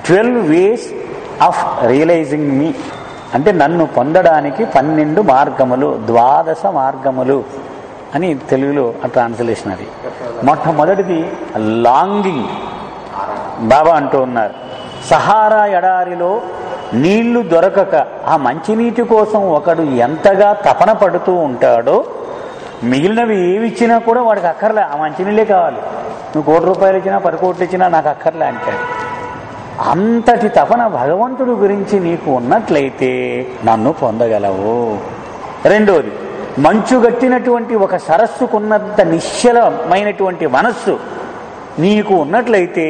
Twelve ways of realizing me అంటే నన్ను పొందడానికి పన్నెండు మార్గములు ద్వాదశ మార్గములు అని తెలుగులో ఆ ట్రాన్స్లేషన్ అది మొట్టమొదటిది లాంగింగ్ బాబా అంటూ ఉన్నారు సహారా ఎడారిలో నీళ్లు దొరకక ఆ మంచినీటి కోసం ఒకడు ఎంతగా తపన పడుతూ ఉంటాడో మిగిలినవి ఏవి ఇచ్చినా కూడా వాడికి అక్కర్లే ఆ మంచినీళ్ళే కావాలి నువ్వు కోటి రూపాయలు ఇచ్చినా పది కోట్లు ఇచ్చినా నాకు అక్కర్లే అంటాడు అంతటి తపన భగవంతుడి గురించి నీకు ఉన్నట్లయితే నన్ను పొందగలవు రెండోది మంచు గట్టినటువంటి ఒక సరస్సుకున్నంత నిశ్చలమైనటువంటి మనస్సు నీకు ఉన్నట్లయితే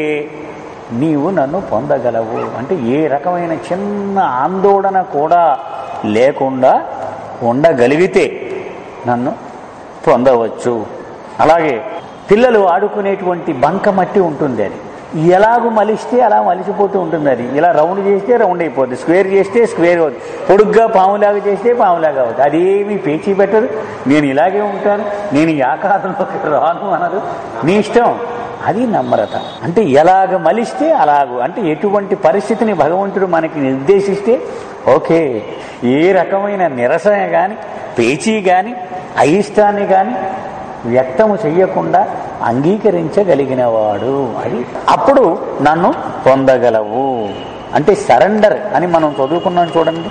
నీవు నన్ను పొందగలవు అంటే ఏ రకమైన చిన్న ఆందోళన కూడా లేకుండా ఉండగలిగితే నన్ను పొందవచ్చు అలాగే పిల్లలు ఆడుకునేటువంటి బంక మట్టి ఉంటుంది అది ఎలాగూ మలిస్తే అలా మలిసిపోతూ ఉంటుంది అది ఇలా రౌండ్ చేస్తే రౌండ్ అయిపోద్ది స్క్వేర్ చేస్తే స్క్వేర్ అవుతుంది పొడుగ్గా పాములాగా చేస్తే పాములాగా అవుతుంది అదేమీ పేచీ పెట్టదు నేను ఇలాగే ఉంటాను నేను ఈ ఆకారంలోకి రాను అనదు నీ ఇష్టం అది నమ్రత అంటే ఎలాగ మలిస్తే అలాగూ అంటే ఎటువంటి పరిస్థితిని భగవంతుడు మనకి నిర్దేశిస్తే ఓకే ఏ రకమైన నిరసన కానీ పేచీ కానీ అయిష్టాన్ని కానీ వ్యక్తము చెయ్యకుండా అంగీకరించగలిగినవాడు అది అప్పుడు నన్ను పొందగలవు అంటే సరెండర్ అని మనం చదువుకున్నాం చూడండి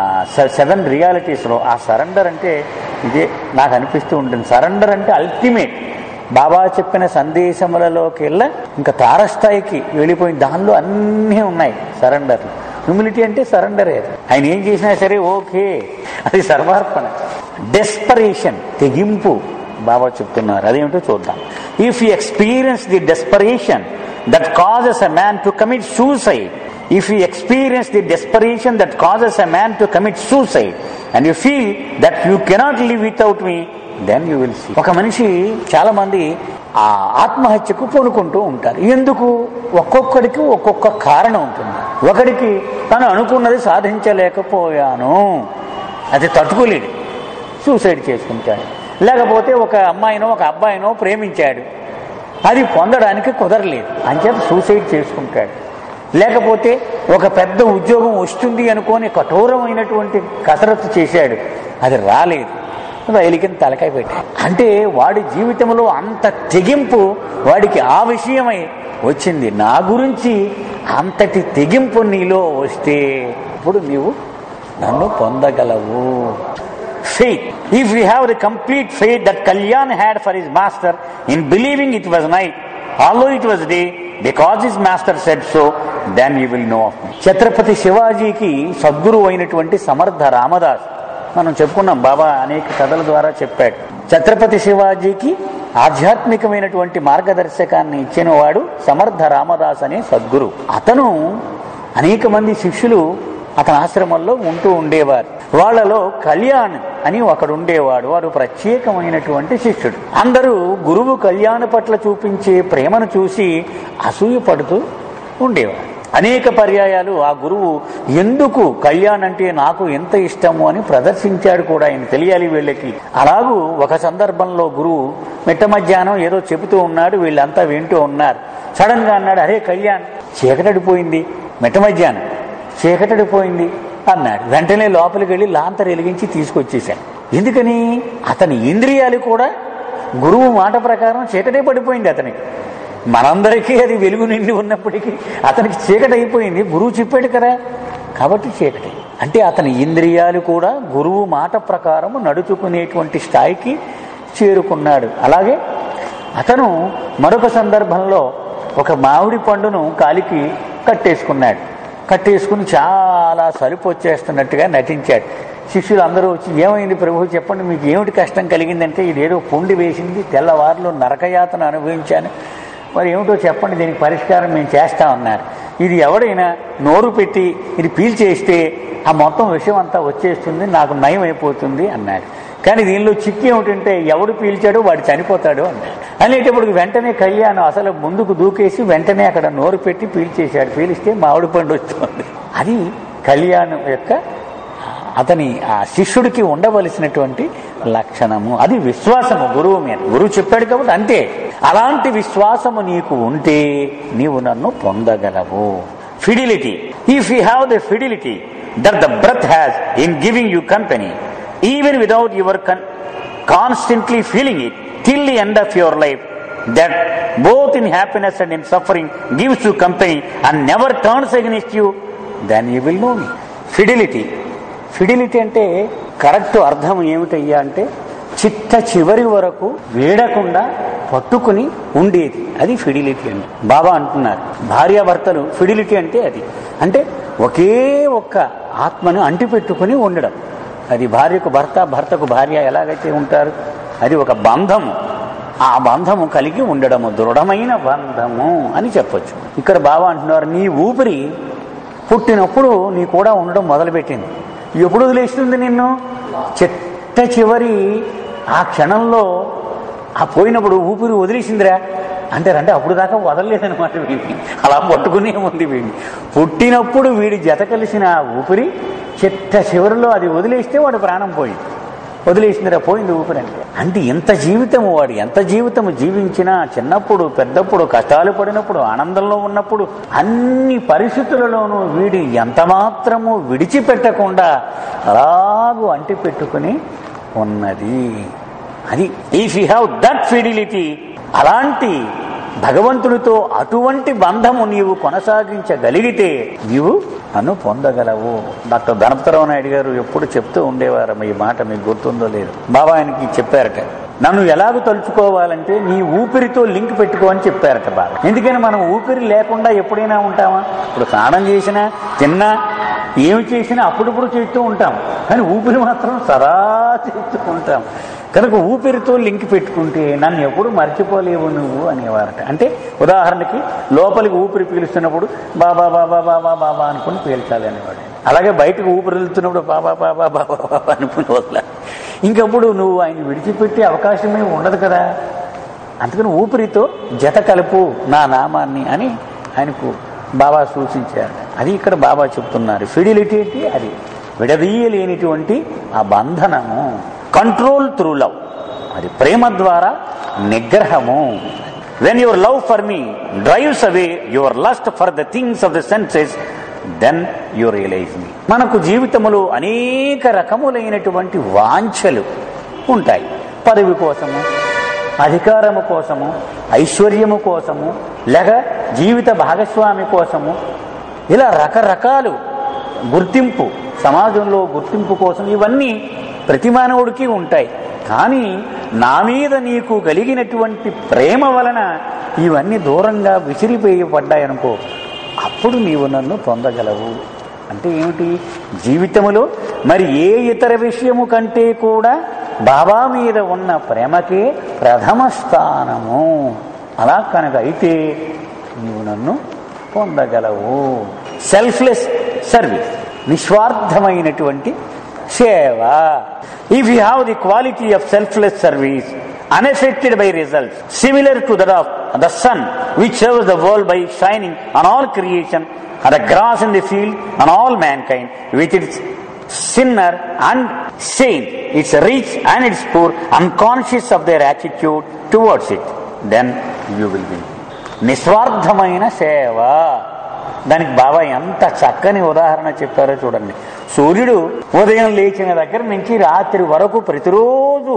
సెవెన్ రియాలిటీస్లో ఆ సరెండర్ అంటే ఇదే నాకు అనిపిస్తూ ఉంటుంది సరెండర్ అంటే అల్టిమేట్ బాబా చెప్పిన సందేశములలోకి వెళ్ళ ఇంకా తారస్థాయికి వెళ్ళిపోయిన దానిలో అన్నీ ఉన్నాయి సరెండర్ హ్యూమిలిటీ అంటే సరెండరే ఆయన ఏం చేసినా సరే ఓకే అది సర్వార్పణ డెస్పరేషన్ తెగింపు బాబా చెప్తున్నారు అదేమిటో చూద్దాం if you experience the desperation that causes a man to commit suicide if you experience the desperation that causes a man to commit suicide and you feel that you cannot live without me then you will see ఒక మనిషి చాలా మంది ఆ ఆత్మహత్యకు పూనుకుంటూ ఉంటారు ఎందుకు ఒక్కొక్కడికి ఒక్కొక్క కారణం ఉంటుంది ఒకడికి తను అనుకున్నది సాధించలేకపోయాను అది తట్టుకోలేడు సూసైడ్ చేసుకుంటాడు లేకపోతే ఒక అమ్మాయినో ఒక అబ్బాయినో ప్రేమించాడు అది పొందడానికి కుదరలేదు అంచేత సూసైడ్ చేసుకుంటాడు లేకపోతే ఒక పెద్ద ఉద్యోగం వస్తుంది అనుకొని కఠోరమైనటువంటి కసరత్తు చేశాడు అది రాలేదు రైలు కింద తలకాయ పెట్టాడు అంటే వాడి జీవితంలో అంత తెగింపు వాడికి ఆ విషయమై వచ్చింది నా గురించి అంతటి తెగింపు నీలో వస్తే ఇప్పుడు నీవు నన్ను పొందగలవు faith. If we have the complete faith that Kalyan had for his master in believing it was night, although it was day, because his master said so, then you will know of me. Chhatrapati శివాజీకి Sadhguru అయినటువంటి సమర్థ రామదాస్ మనం చెప్పుకున్నాం బాబా అనేక కథల ద్వారా చెప్పాడు ఛత్రపతి శివాజీకి ఆధ్యాత్మికమైనటువంటి మార్గదర్శకాన్ని ఇచ్చిన వాడు సమర్థ రామదాస్ అనే సద్గురు అతను అనేక మంది శిష్యులు అతని ఆశ్రమంలో ఉంటూ ఉండేవారు వాళ్ళలో కళ్యాణ్ అని ఒకడు ఉండేవాడు వాడు ప్రత్యేకమైనటువంటి శిష్యుడు అందరూ గురువు కళ్యాణ్ పట్ల చూపించే ప్రేమను చూసి అసూయ పడుతూ ఉండేవారు అనేక పర్యాయాలు ఆ గురువు ఎందుకు కళ్యాణ్ అంటే నాకు ఎంత ఇష్టము అని ప్రదర్శించాడు కూడా ఆయన తెలియాలి వీళ్ళకి అలాగూ ఒక సందర్భంలో గురువు మిట్ట మధ్యాహ్నం ఏదో చెబుతూ ఉన్నాడు వీళ్ళంతా వింటూ ఉన్నారు సడన్ గా అన్నాడు అరే కళ్యాణ్ చీకటడిపోయింది మిట్ట మధ్యాహ్నం చీకటడిపోయింది అన్నాడు వెంటనే లోపలికి వెళ్ళి లాంతర్ వెలిగించి తీసుకొచ్చేశాడు ఎందుకని అతని ఇంద్రియాలు కూడా గురువు మాట ప్రకారం చీకటే పడిపోయింది అతనికి మనందరికీ అది వెలుగు నిండి ఉన్నప్పటికీ అతనికి చీకటి అయిపోయింది గురువు చెప్పాడు కదా కాబట్టి చీకటి అంటే అతని ఇంద్రియాలు కూడా గురువు మాట ప్రకారం నడుచుకునేటువంటి స్థాయికి చేరుకున్నాడు అలాగే అతను మరొక సందర్భంలో ఒక మామిడి పండును కాలికి కట్టేసుకున్నాడు కట్టేసుకుని చాలా సలుపు వచ్చేస్తున్నట్టుగా నటించాడు శిష్యులు అందరూ వచ్చి ఏమైంది ప్రభు చెప్పండి మీకు ఏమిటి కష్టం కలిగిందంటే ఇదేదో పుండి వేసింది తెల్లవారులు నరకయాతను అనుభవించాను మరి ఏమిటో చెప్పండి దీనికి పరిష్కారం మేము చేస్తామన్నారు ఇది ఎవడైనా నోరు పెట్టి ఇది పీల్చేస్తే ఆ మొత్తం విషయం అంతా వచ్చేస్తుంది నాకు నయం అయిపోతుంది అన్నాడు కానీ దీనిలో చిక్కి ఏమిటంటే ఎవడు పీల్చాడో వాడు చనిపోతాడు అన్నాడు అనేటప్పుడు వెంటనే కళ్యాణం అసలు ముందుకు దూకేసి వెంటనే అక్కడ నోరు పెట్టి పీల్చేశాడు పీలిస్తే మామిడి పండు వస్తుంది అది కళ్యాణం యొక్క అతని ఆ శిష్యుడికి ఉండవలసినటువంటి లక్షణము అది విశ్వాసము గురువు మీద గురువు చెప్పాడు కాబట్టి అంతే అలాంటి విశ్వాసము నీకు ఉంటే నీవు నన్ను పొందగలవు fidelity. If you have the fidelity that the breath has in giving you company, even without your con- constantly feeling it till the end of your life, that both in happiness and in suffering gives you company and never turns against you, then you will know me. Fidelity. Fidelity అంటే correct అర్థం ఏమిటయ్యా అంటే చిట్ట చివరి వరకు వేడకుండా పట్టుకుని ఉండేది అది ఫిడిలిటీ అంటే బాబా అంటున్నారు భార్యాభర్తలు ఫిడిలిటీ అంటే అది అంటే ఒకే ఒక్క ఆత్మను అంటిపెట్టుకుని ఉండడం అది భార్యకు భర్త భర్తకు భార్య ఎలాగైతే ఉంటారు అది ఒక బంధం ఆ బంధము కలిగి ఉండడము దృఢమైన బంధము అని చెప్పొచ్చు ఇక్కడ బాబా అంటున్నారు నీ ఊపిరి పుట్టినప్పుడు నీ కూడా ఉండడం మొదలుపెట్టింది ఎప్పుడు వదిలేస్తుంది నిన్ను చిట్ట చివరి ఆ క్షణంలో ఆ పోయినప్పుడు ఊపిరి వదిలేసిందిరా అంటారంటే అప్పుడు దాకా వదలలేదనమాట వీడిని అలా పట్టుకునే ఉంది వీడిని పుట్టినప్పుడు వీడి జత కలిసిన ఆ ఊపిరి చిట్ట చివరిలో అది వదిలేస్తే వాడు ప్రాణం పోయింది వదిలేసిందిరా పోయింది ఊపిరి అంటే అంటే ఎంత జీవితము వాడు ఎంత జీవితము జీవించినా చిన్నప్పుడు పెద్దప్పుడు కష్టాలు పడినప్పుడు ఆనందంలో ఉన్నప్పుడు అన్ని పరిస్థితులలోనూ వీడి ఎంత మాత్రము విడిచిపెట్టకుండా అలాగూ అంటి పెట్టుకుని ఉన్నది అది if you have that fidelity అలాంటి భగవంతుడితో అటువంటి బంధము నీవు కొనసాగించగలిగితే నీవు నన్ను పొందగలవు డాక్టర్ ధనపతరావు నాయుడు గారు ఎప్పుడు చెప్తూ ఉండేవారు ఈ మాట మీకు గుర్తుందో లేదు బాబా ఆయనకి చెప్పారట నన్ను ఎలాగ తలుచుకోవాలంటే నీ ఊపిరితో లింక్ పెట్టుకో అని చెప్పారట బాబా ఎందుకని మనం ఊపిరి లేకుండా ఎప్పుడైనా ఉంటామా ఇప్పుడు స్నానం చేసినా తిన్నా ఏమి చేసినా అప్పుడప్పుడు చేస్తూ ఉంటాం కానీ ఊపిరి మాత్రం సదా చేస్తూ ఉంటాం కనుక ఊపిరితో లింక్ పెట్టుకుంటే నన్ను ఎప్పుడు మర్చిపోలేవు నువ్వు అనేవారట అంటే ఉదాహరణకి లోపలికి ఊపిరి పీలుస్తున్నప్పుడు బాబా బాబా బాబా బాబా అనుకుని పీల్చాలి అనేవాడు అలాగే బయటకు ఊపిరి వెళ్తున్నప్పుడు బాబా బాబా బాబా బాబా అనుకుని వదలాలి ఇంకప్పుడు నువ్వు ఆయన విడిచిపెట్టే అవకాశమే ఉండదు కదా అందుకని ఊపిరితో జత కలుపు నా నామాన్ని అని ఆయనకు బాబా సూచించారు అది ఇక్కడ బాబా చెప్తున్నారు ఫిడిలిటీ అంటే అది విడదీయలేనిటువంటి ఆ బంధనము కంట్రోల్ త్రూ లవ్ అది ప్రేమ ద్వారా నిగ్రహము when your love for me drives away your lust for the things of the senses then you realize me మనకు జీవితంలో అనేక రకములైనటువంటి వాంఛలు ఉంటాయి పదవి కోసము అధికారము కోసము ఐశ్వర్యము కోసము లేక జీవిత భాగస్వామి కోసము ఇలా రకరకాలు గుర్తింపు సమాజంలో గుర్తింపు కోసం ఇవన్నీ ప్రతి మానవుడికి ఉంటాయి కానీ నా మీద నీకు కలిగినటువంటి ప్రేమ వలన ఇవన్నీ దూరంగా విసిరిపోయబడ్డాయనుకో అప్పుడు నీవు నన్ను పొందగలవు అంటే ఏమిటి జీవితములో మరి ఏ ఇతర విషయము కంటే కూడా బాబా మీద ఉన్న ప్రేమకే ప్రథమ స్థానము అలా కనుక అయితే నీవు నన్ను పొందగలవు సెల్ఫ్లెస్ సర్వీస్ నిస్వార్థమైనటువంటి సేవ if you have the quality of selfless service unaffected by results, similar to that of the sun, which serves the world by shining on all creation, and the grass in the field on all mankind, with its sinner and saint, its rich and its poor, unconscious of their attitude towards it, then you will be. నిస్వార్థమైన సేవ దానికి బాబా ఎంత చక్కని ఉదాహరణ చెప్పారో చూడండి సూర్యుడు ఉదయం లేచిన దగ్గర నుంచి రాత్రి వరకు ప్రతిరోజు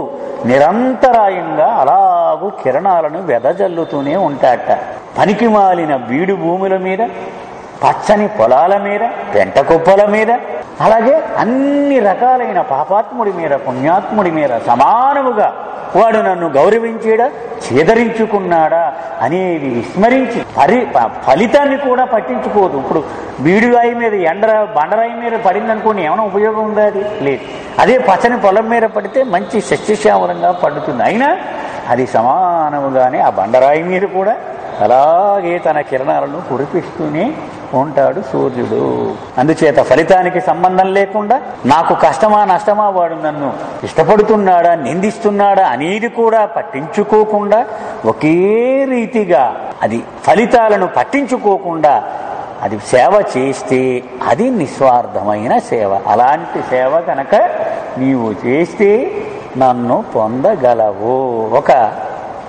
నిరంతరాయంగా అలాగూ కిరణాలను వెదజల్లుతూనే ఉంటాట పనికి మాలిన బీడు భూముల మీద పచ్చని పొలాల మీద పెంట కుప్పల మీద అలాగే అన్ని రకాలైన పాపాత్ముడి మీద పుణ్యాత్ముడి మీద సమానముగా వాడు నన్ను గౌరవించాడా చేదరించుకున్నాడా అనేది విస్మరించి పరి ప- ఫలితాన్ని కూడా పట్టించుకోదు ఇప్పుడు బీడురాయి మీద ఎండ బండరాయి మీద పడిందనుకోండి ఏమైనా ఉపయోగం ఉందా అది లేదు అదే పచ్చని పొలం మీద పడితే మంచి సస్యశ్యామలంగా పండుతుంది అయినా అది సమానముగానే ఆ బండరాయి మీద కూడా అలాగే తన కిరణాలను కురిపిస్తూనే ఉంటాడు సూర్యుడు అందుచేత ఫలితానికి సంబంధం లేకుండా నాకు కష్టమా నష్టమా వాడు నన్ను ఇష్టపడుతున్నాడా నిందిస్తున్నాడా అనేది కూడా పట్టించుకోకుండా ఒకే రీతిగా అది ఫలితాలను పట్టించుకోకుండా అది సేవ చేస్తే అది నిస్వార్థమైన సేవ అలాంటి సేవ కనుక నీవు చేస్తే నన్ను పొందగలవు ఒక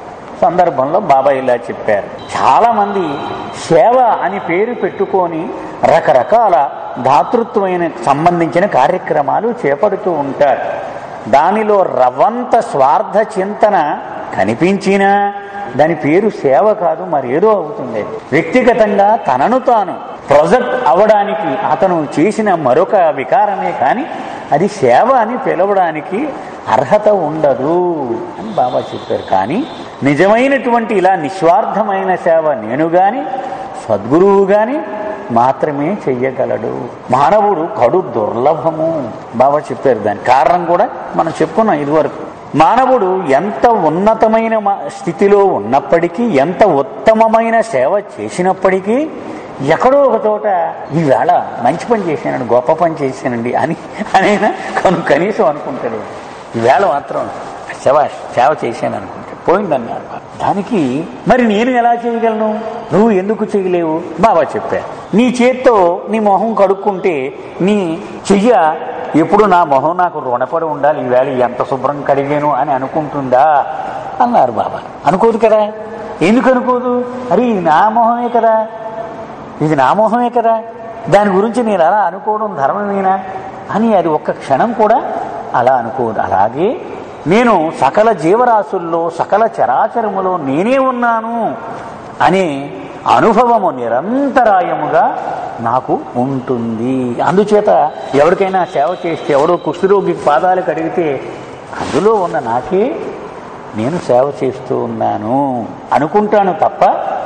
సందర్భంలో బాబా ఇలా చెప్పారు చాలా మంది సేవ అని పేరు పెట్టుకొని రకరకాల దాతృత్వమైన సంబంధించిన కార్యక్రమాలు చేపడుతూ ఉంటారు దానిలో రవంత స్వార్థ చింతన కనిపించినా దాని పేరు సేవ కాదు మరి ఏదో అవుతుంది వ్యక్తిగతంగా తనను తాను ప్రొజెక్ట్ అవడానికి అతను చేసిన మరొక వికారమే కానీ అది సేవ అని పిలవడానికి అర్హత ఉండదు అని బాబా చెప్పారు కానీ నిజమైనటువంటి ఇలా నిస్వార్థమైన సేవ నేను గాని సద్గురువు గాని మాత్రమే చెయ్యగలడు మానవుడు కడు దుర్లభము బాబా చెప్పారు దాని కారణం కూడా మనం చెప్పుకున్నాం ఇదివరకు మానవుడు ఎంత ఉన్నతమైన మా- స్థితిలో ఉన్నప్పటికీ ఎంత ఉత్తమమైన సేవ చేసినప్పటికీ ఎక్కడో ఒక చోట ఈవేళ మంచి పని చేశానండి గొప్ప పని చేశానండి అని అనైనా కను కనీసం అనుకుంటాడు ఈవేళ మాత్రం సేవ సేవ చేశాను అనుకుంటాడు పోయిందన్నారు దానికి మరి నేను ఎలా చేయగలను నువ్వు ఎందుకు చేయలేవు బాబా చెప్పారు నీ చేత్తో నీ మొహం కడుక్కుంటే నీ చెయ్య ఎప్పుడు నా మొహం నాకు రుణపడి ఉండాలి ఈవేళ ఎంత శుభ్రం కడిగాను అని అనుకుంటుందా అన్నారు బాబా అనుకోదు కదా ఎందుకు అనుకోదు అరే ఇది నా మొహమే కదా ఇది నా మొహమే కదా దాని గురించి నేను అలా అనుకోవడం ధర్మమేనా అని అది ఒక్క క్షణం కూడా అలా అనుకోదు అలాగే నేను సకల జీవరాశుల్లో సకల చరాచరములో నేనే ఉన్నాను అనే అనుభవము నిరంతరాయముగా నాకు ఉంటుంది అందుచేత ఎవరికైనా సేవ చేస్తే ఎవడో కుష్ఠరోగి పాదాలు కడిగితే అందులో ఉన్న నాకే నేను సేవ చేస్తూ ఉన్నాను అనుకుంటాను తప్ప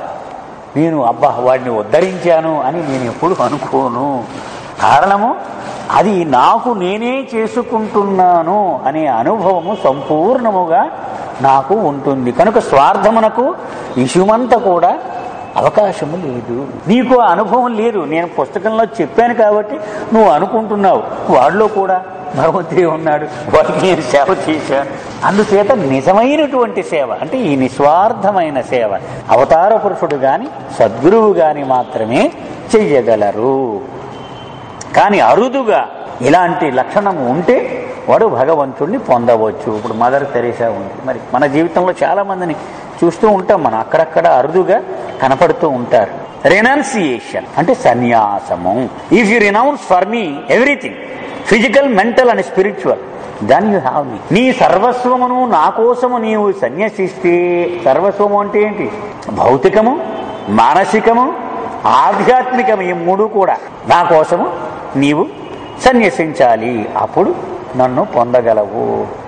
నేను అబ్బా వాడిని ఉద్ధరించాను అని నేను ఎప్పుడు అనుకోను కారణము అది నాకు నేనే చేసుకుంటున్నాను అనే అనుభవము సంపూర్ణముగా నాకు ఉంటుంది కనుక స్వార్థమునకు ఇషుమంత కూడా అవకాశము లేదు నీకు ఆ అనుభవం లేదు నేను పుస్తకంలో చెప్పాను కాబట్టి నువ్వు అనుకుంటున్నావు వాడిలో కూడా భగవంతుడే ఉన్నాడు వాడికి నేను సేవ చేశాను అందుచేత నిజమైనటువంటి సేవ అంటే ఈ నిస్వార్థమైన సేవ అవతార పురుషుడు గాని సద్గురువు గాని మాత్రమే చెయ్యగలరు కానీ అరుదుగా ఇలాంటి లక్షణం ఉంటే వాడు భగవంతుడిని పొందవచ్చు ఇప్పుడు మదర్ తెరీసా ఉంది మరి మన జీవితంలో చాలా మందిని చూస్తూ ఉంటాం మనం అక్కడక్కడ అరుదుగా కనపడుతూ ఉంటారు రెనౌన్సియేషన్ అంటే సన్యాసము if you renounce for me everything physical mental and spiritual then you have me నీ సర్వస్వమును నా కోసము నీవు సన్యసిస్తే సర్వస్వము అంటే ఏంటి భౌతికము మానసికము ఆధ్యాత్మికము ఈ మూడు కూడా నా కోసము నీవు సన్యసించాలి అప్పుడు నన్ను పొందగలవు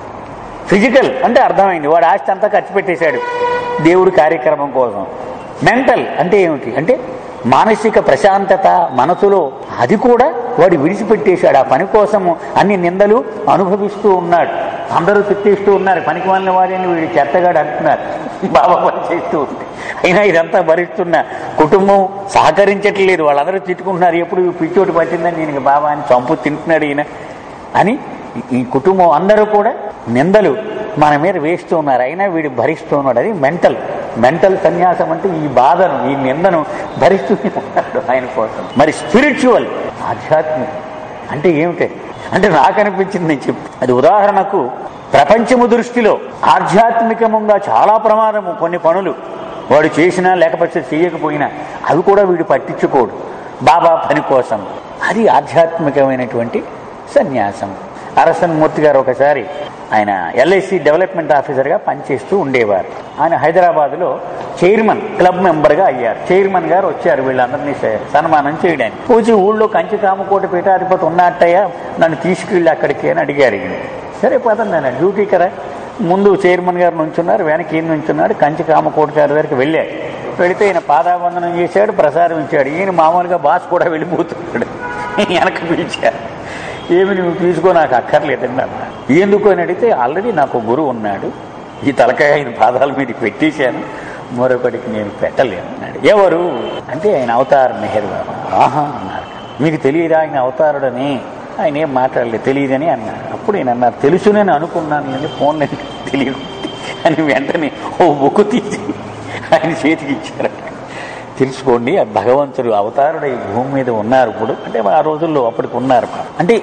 ఫిజికల్ అంటే అర్థమైంది వాడు ఆస్తి అంతా ఖర్చు పెట్టేశాడు దేవుడి కార్యక్రమం కోసం మెంటల్ అంటే ఏమిటి అంటే మానసిక ప్రశాంతత మనసులో అది కూడా వాడు విడిచిపెట్టేశాడు ఆ పని కోసము అన్ని నిందలు అనుభవిస్తూ ఉన్నాడు అందరూ తిట్టేస్తూ ఉన్నారు పనికి వాళ్ళని వాడిని వీడు చెత్తగాడు అంటున్నారు బాబా పని చేస్తూ ఉంది అయినా ఇదంతా భరిస్తున్న కుటుంబం సహకరించట్లేదు వాళ్ళందరూ తిట్టుకుంటున్నారు ఎప్పుడు ఈ పిచ్చోటి పట్టిందని నేను ఇక బాబా అని చంపు తింటున్నాడు ఈయన అని ఈ కుటుంబం అందరూ కూడా నిందలు మన మీద వేస్తూ ఉన్నారు అయినా వీడు భరిస్తూ ఉన్నాడు అది మెంటల్ మెంటల్ సన్యాసం అంటే ఈ బాధను ఈ నిందను భరిస్తూనే ఉన్నాడు ఆయన కోసం మరి స్పిరిచువల్ ఆధ్యాత్మిక అంటే ఏమిటి అంటే నాకు అనిపించింది నేను చెప్పు అది ఉదాహరణకు ప్రపంచము దృష్టిలో ఆధ్యాత్మికముగా చాలా ప్రమాదము కొన్ని పనులు వాడు చేసినా లేకపోతే చేయకపోయినా అవి కూడా వీడు పట్టించుకోడు బాబా పని కోసం అది ఆధ్యాత్మికమైనటువంటి సన్యాసం అరసన్ మూర్తి గారు ఒకసారి ఆయన ఎల్ఐసి డెవలప్మెంట్ ఆఫీసర్గా పనిచేస్తూ ఉండేవారు ఆయన హైదరాబాద్లో చైర్మన్ క్లబ్ మెంబర్గా అయ్యారు చైర్మన్ గారు వచ్చారు వీళ్ళందరినీ స- సన్మానం చేయడానికి పూచి ఊళ్ళో కంచి కామకోటి పీఠాధిపతి ఉన్నట్టయ్యా నన్ను తీసుకెళ్ళి అక్కడికి అని అడిగారు ఈయన. సరే పదండి నేను డ్యూటీ కదా ముందు చైర్మన్ గారు నుంచున్నారు వెనక ఈయన నుంచున్నాడు కంచి కామకోటి గారి దగ్గరికి వెళ్ళాడు వెళితే ఈయన పాదాబంధనం చేశాడు ప్రసాదం ఇచ్చాడు ఈయన మామూలుగా బాస్ కూడా వెళ్ళిపోతున్నాడు వెనక పిలిచారు ఏమి నువ్వు తీసుకో నాకు అక్కర్లేదండి అన్న ఎందుకు అని అడిగితే ఆల్రెడీ నాకు గురువు ఉన్నాడు ఈ తలకాయ ఆయన పాదాల మీద పెట్టేశాను మరొకటికి నేను పెట్టలేను అన్నాడు ఎవరు అంటే ఆయన అవతార మెహర్ బాబా ఆహా అన్నారు మీకు తెలియదా ఆయన అవతారుడని ఆయన ఏం మాట్లాడలేదు తెలియదని అన్నారు అప్పుడు ఆయన అన్నారు తెలుసు నేను అనుకున్నాను నేను ఫోన్లో తెలియదు అని వెంటనే ఓ బుక్ తీసి ఆయన చేతికి ఇచ్చారట తెలుసుకోండి ఆ భగవంతుడు అవతారుడు ఈ భూమి మీద ఉన్నారు ఇప్పుడు అంటే ఆ రోజుల్లో అప్పటికి ఉన్నారు అంటే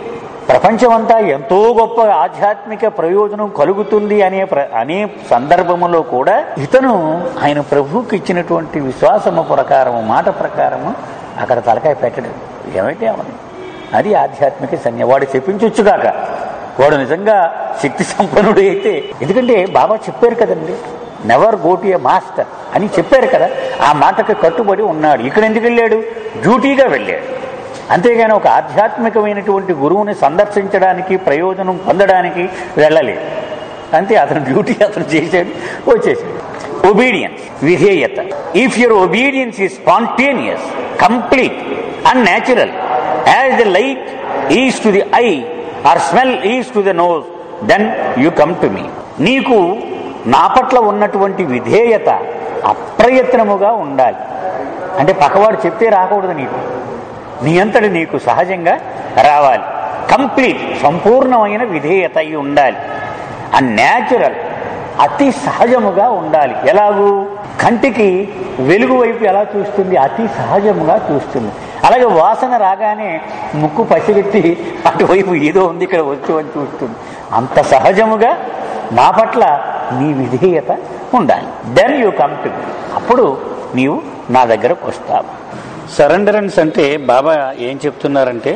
ప్రపంచమంతా ఎంతో గొప్ప ఆధ్యాత్మిక ప్రయోజనం కలుగుతుంది అనే ప్ర- అనే సందర్భములో కూడా ఇతను ఆయన ప్రభువుకి ఇచ్చినటువంటి విశ్వాసము ప్రకారము మాట ప్రకారము అక్కడ తలకాయ పెట్టడు ఏమైతే అవని అది ఆధ్యాత్మిక సన్య వాడు చెప్పించొచ్చుగాక వాడు నిజంగా శక్తి సంపన్నుడు అయితే ఎందుకంటే బాబా చెప్పారు కదండి never go to a master అని చెప్పారు కదా ఆ మాటకు కట్టుబడి ఉన్నాడు ఇక్కడ ఎందుకు వెళ్ళాడు డ్యూటీగా వెళ్ళాడు అంతేగాని ఒక ఆధ్యాత్మికమైనటువంటి గురువుని సందర్శించడానికి ప్రయోజనం పొందడానికి వెళ్ళలేదు అంతే అతను డ్యూటీ అతను చేశాడు వచ్చేసాడు ఒబీడియన్స్ విధేయత if your obedience is spontaneous complete and natural as the light is to the eye or smell is to the nose then you come to me నీకు నా పట్ల ఉన్నటువంటి విధేయత అప్రయత్నముగా ఉండాలి అంటే పక్కవాడు చెప్తే రాకూడదు నీకు నీ అంతటి నీకు సహజంగా రావాలి కంప్లీట్ సంపూర్ణమైన విధేయత అయి ఉండాలి ఆ న్యాచురల్ అతి సహజముగా ఉండాలి ఎలాగూ కంటికి వెలుగు వైపు ఎలా చూస్తుంది అతి సహజముగా చూస్తుంది అలాగే వాసన రాగానే ముక్కు పసిగట్టి అటువైపు ఏదో ఉంది ఇక్కడ వచ్చు అని చూస్తుంది అంత సహజముగా నా పట్ల నీ విధేయత ఉండాలి దెన్ యూ కమ్ టు అప్పుడు నీవు నా దగ్గరకు వస్తావు సరెండరెన్స్ అంటే బాబా ఏం చెప్తున్నారంటే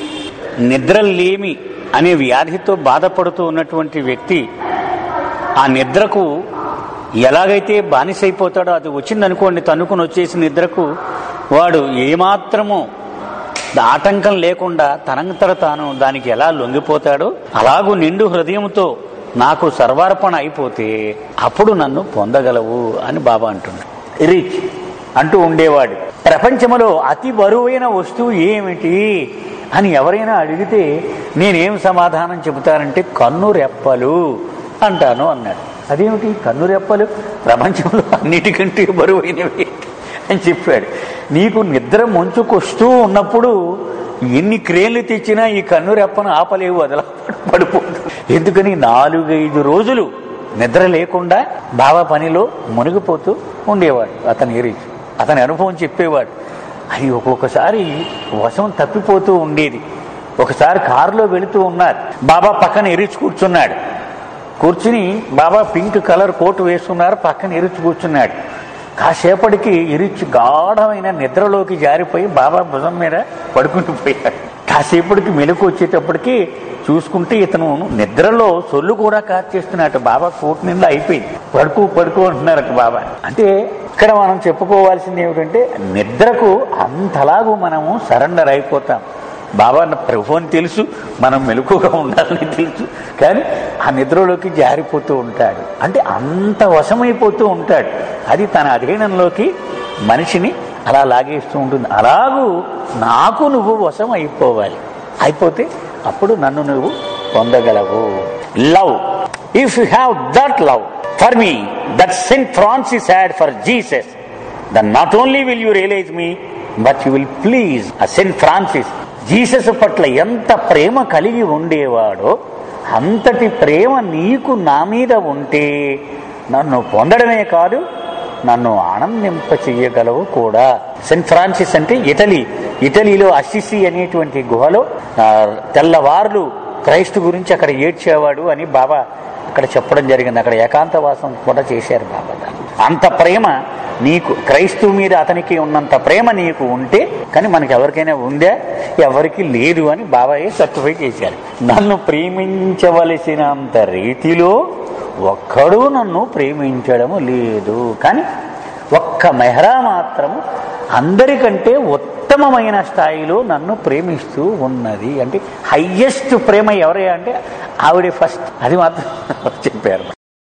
నిద్రలేమి అనే వ్యాధితో బాధపడుతూ ఉన్నటువంటి వ్యక్తి ఆ నిద్రకు ఎలాగైతే బానిసైపోతాడో అది వచ్చిందనుకోండి తన్నుకుని వచ్చేసి నిద్రకు వాడు ఏమాత్రము ఆటంకం లేకుండా తనంతట తాను దానికి ఎలా లొంగిపోతాడో అలాగూ నిండు హృదయంతో నాకు సర్వార్పణ అయిపోతే అప్పుడు నన్ను పొందగలవు అని బాబా అంటున్నాడు రిచ్ అంటూ ఉండేవాడు ప్రపంచంలో అతి బరువైన వస్తువు ఏమిటి అని ఎవరైనా అడిగితే నేనేం సమాధానం చెబుతానంటే కన్ను రెప్పలు అంటాను అన్నాడు అదేమిటి కన్ను రెప్పలు ప్రపంచంలో అన్నిటికంటే బరువైనవి అని చెప్పాడు నీకు నిద్ర ముంచుకొస్తూ ఉన్నప్పుడు ఎన్ని క్రేన్లు తెచ్చినా ఈ కన్ను రెప్పను ఆపలేవు అదలా పడిపోదు ఎందుకని నాలుగైదు రోజులు నిద్ర లేకుండా బాబా పనిలో మునిగిపోతూ ఉండేవాడు అతని ఎరీచి అతని అనుభవం చెప్పేవాడు అది ఒక్కొక్కసారి వశం తప్పిపోతూ ఉండేది ఒకసారి కారులో వెళుతూ ఉన్నారు బాబా పక్కన ఎరిచి కూర్చున్నాడు కూర్చుని బాబా పింక్ కలర్ కోటు వేసుకున్నారు పక్కన ఎరిచి కూర్చున్నాడు కాసేపటికి ఎరిచి గాఢమైన నిద్రలోకి జారిపోయి బాబా భుజం మీద పడుకుంటూ పోయాడు కాసేపటికి మెలకు వచ్చేటప్పటికి చూసుకుంటే ఇతను నిద్రలో సొల్లు కూడా కార్చేస్తున్నట్టు బాబా కోటు నిండా అయిపోయింది పడుకో పడుకో అంటున్నారట బాబా అంటే ఇక్కడ మనం చెప్పుకోవాల్సింది ఏమిటంటే నిద్రకు అంతలాగూ మనము సరెండర్ అయిపోతాం బాబా నా ప్రభు అని తెలుసు మనం మెలకుగా ఉండాలని తెలుసు కానీ ఆ నిద్రలోకి జారిపోతూ ఉంటాడు అంటే అంత వశమైపోతూ ఉంటాడు అది తన అధీనంలోకి మనిషిని అలా లాగేస్తూ ఉంటుంది అలాగూ నాకు నువ్వు వశం అయిపోవాలి అయిపోతే అప్పుడు నన్ను నువ్వు పొందగలవు love if you have that love for me that Saint Francis had for Jesus then not only will you realize me but you will please a Saint Francis Jesus పట్ల ఎంత ప్రేమ కలిగి ఉండేవాడో అంతటి ప్రేమ నీకు నా మీద ఉంటే నన్ను పొందడమే కాదు నన్ను ఆనందింప చెయ్యగలవు కూడా సెయింట్ ఫ్రాన్సిస్ అంటే ఇటలీ ఇటలీలో అసిసి అనేటువంటి గుహలో ఆ, తెల్లవార్లు క్రైస్తు గురించి అక్కడ ఏడ్చేవాడు అని బాబా అక్కడ చెప్పడం జరిగింది అక్కడ ఏకాంతవాసం కూడా చేశారు బాబా దాన్ని. అంత ప్రేమ నీకు క్రైస్తవు మీద అతనికి ఉన్నంత ప్రేమ నీకు ఉంటే కానీ మనకి ఎవరికైనా ఉందా ఎవరికి లేదు అని బాబాయే సర్టిఫై చేశారు నన్ను ప్రేమించవలసినంత రీతిలో ఒక్కడూ నన్ను ప్రేమించడము లేదు కానీ ఒక్క మెహరా మాత్రము అందరికంటే ఉత్తమమైన స్థాయిలో నన్ను ప్రేమిస్తూ ఉన్నది అంటే హయ్యెస్ట్ ప్రేమ ఎవరే అంటే ఆవిడే ఫస్ట్ అది మాత్రం చెప్పారు